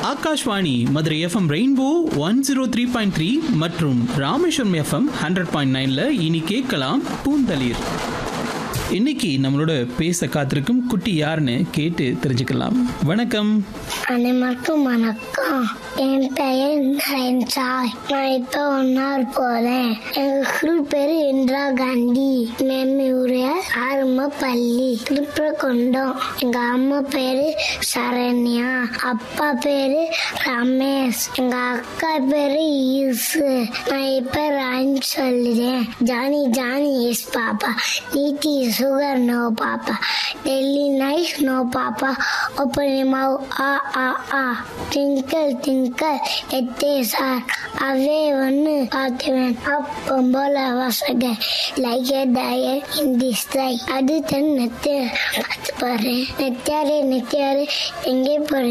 Akashvani Madurai FM rainbow one zero three point three மற்றும் Rameswaram FM hundred point நைன்ல இனி கேட்கலாம் பூந்தளிர் இன்னைக்கு நம்மளோட பேச காத்திருக்கும் குட்டி யாருன்னு கேட்டு தெரிஞ்சுக்கலாம் வணக்கம் அனைவருக்கும் வணக்கம் என் பெயர் நயன்சாய் நான் இப்போ ஒன்னார் போறேன் எங்க ஸ்கூல் பேரு இந்திரா காந்தி மேமியூரிய ஆரம்ப பள்ளி திருப்பரங்குன்றம் எங்க அம்மா பேரு சரண்யா அப்பா பேரு ரமேஷ் எங்க அக்கா பேரு ஈசு நான் இப்ப ரைம் சொல்லுறேன் ஜானி ஜானி எஸ் பாப்பா நீட்டி sugar no papa telling lies no papa open your mouth ah ah ah twinkle twinkle எத்தே சார் அவே ஒன்று பார்த்துவேன் அப்பம் போல வசக லைக் எ டயர் இன் தி ஸ்ட்ரை அது தன் நெத்திய பார்த்து பாரு நெத்தியாரே நெத்தியாரே எங்கே போற